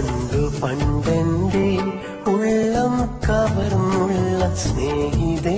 പണ്ടു പണ്ടെന്റെ ഉള്ളം കവർന്നുള്ള സ്നേഹിതേ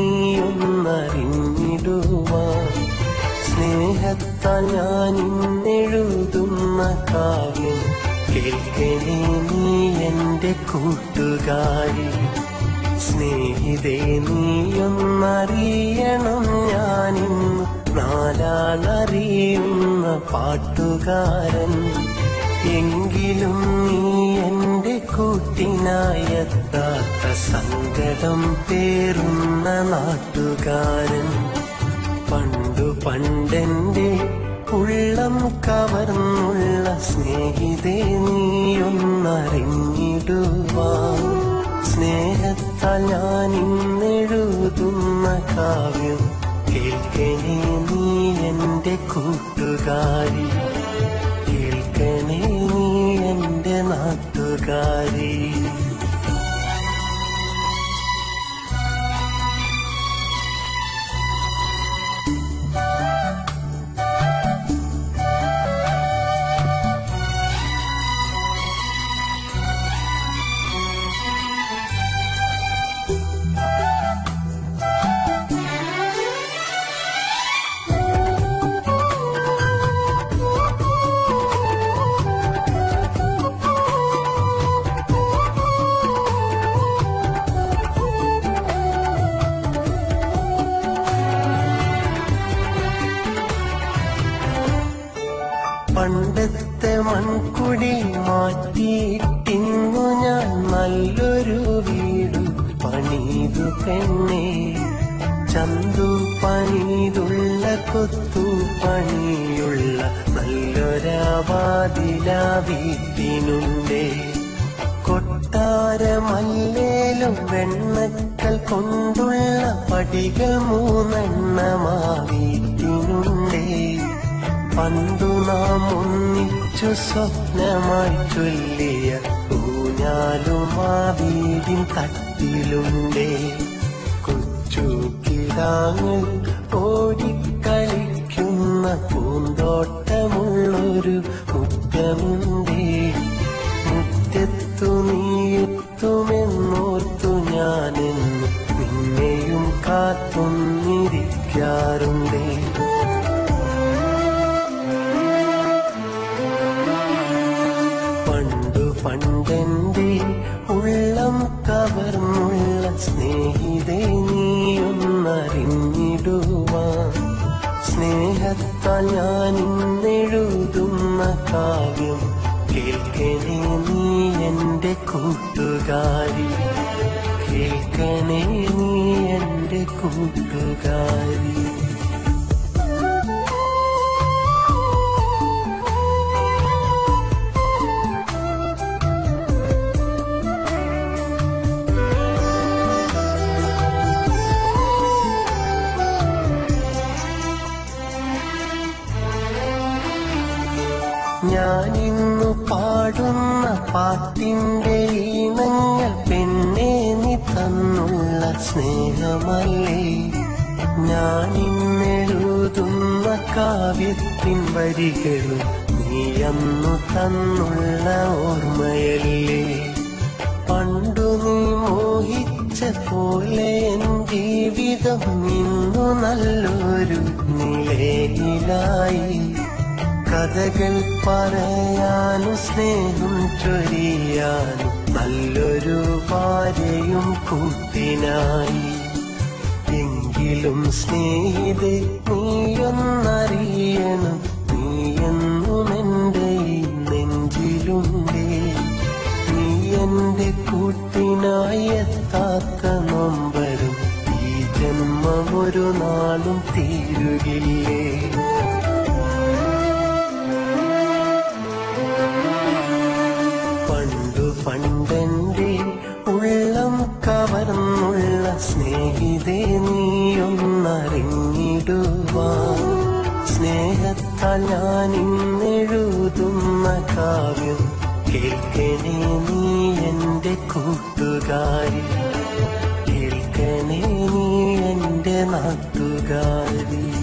നീയൊന്നറിഞ്ഞിടുവാൻ സ്നേഹത്താൽ ഞാൻ ഇന്നെഴുതുന്ന കാവ്യം കേൾക്കണേ നീ എന്റെ കൂട്ടുകാരി സ്നേഹിതേ നീയൊന്നറിയണം ഞാനിന്ന് നാലാളറിയുന്ന പാട്ടുകാരൻ എങ്കിലും നീ എന്റെ കൂട്ടിനായെത്താത്ത സങ്കടം പേറുന്ന നാട്ടുകാരൻ പണ്ടു പണ്ടെന്റെ ഉള്ളം കവർന്നുള്ള സ്നേഹിതേ നീയൊന്നറിഞ്ഞിടുവാൻ സ്നേഹത്താൽ ഞാൻ ഇന്നെഴുതുന്ന കാവ്യം കേൾക്കണേ നീ എന്റെ കൂട്ടുകാരി കേൾക്കണേ നീ എന്റെ നാട്ടുകാരി പണ്ടത്തെ മൺകുടി മാറ്റിയിട്ടിന്നു ഞാൻ നല്ലൊരു വീട് പണിതു പെണ്ണെ ചന്തു പണിതുള്ള കൊത്തു പണിയുള്ള നല്ലൊരാവാതില വീട്ടിനുണ്ടേ കൊട്ടാരമല്ലേലും വെണ്ണക്കൽ കൊണ്ടുള്ള പടികൾ മൂന്നെണ്ണമാ വീട്ടിനുണ്ടേ പണ്ടു നാം ഒന്നിച്ചു സ്വപ്നമായി ചൊല്ലിയ ഊഞ്ഞാലും ആ വീടിൻ തട്ടിലുണ്ടേ കൊച്ചു കിടാങ്ങൾ ഓടിക്കളിക്കുന്ന പൂന്തോട്ടമുള്ളൊരു മുറ്റമുണ്ടേ മുറ്റത്തു നീയെത്തുമെന്നോർത്തു ഞാനെന്ന് നിന്നെയും കാത്തൊന്നിരിക്കാറുണ്ടേ പണ്ടു പണ്ടെന്റെ ഉള്ളം കവർന്നുള്ള സ്നേഹിതേ നീയൊന്നറിഞ്ഞിടുവാൻ സ്നേഹത്താൽ ഞാൻ ഇന്നെഴുതുന്ന കാവ്യം കേൾക്കണേ നീ എന്റെ കൂട്ടുകാരി കേൾക്കണേ നീ എന്റെ കൂട്ടുകാരി ഞാനിന്നു പാടുന്ന പാട്ടിന്റെ ഈണങ്ങൾ പെണ്ണെ നീ തന്നുള്ള സ്നേഹമല്ലേ ഞാനിന്നെഴുതുന്ന കാവ്യത്തിൻ വരികളും നീ അന്നു തന്നുള്ള ഓർമ്മയല്ലേ പണ്ടു നീ മോഹിച്ച പോലെ എൻ ജീവിതം ഇന്നു നല്ലൊരു നിലയിലായി കഥകൾ പറയാനും സ്നേഹം ചൊരിയാനും നല്ലൊരു ഭാര്യയും കൂട്ടിനായി എങ്കിലും സ്നേഹിതെ നീയൊന്നറിയണം നീ എന്നും എൻ്റെ ഈ നെഞ്ചിലുണ്ടേ നീ എന്റെ കൂട്ടിനായി എത്താത്ത നൊമ്പരും ഈ ജന്മം ഒരു നാളും തീരുകില്ലേ പണ്ടു പണ്ടെന്റെ ഉള്ളം കവർന്നുള്ള സ്നേഹിതേ നീയൊന്നറിഞ്ഞിടുവാൻ സ്നേഹത്താൽ ഞാൻ ഇന്നെഴുതുന്ന കാവ്യം കേൾക്കണേ നീ എന്റെ കൂട്ടുകാരി കേൾക്കണേ നീ എന്റെ നാട്ടുകാരി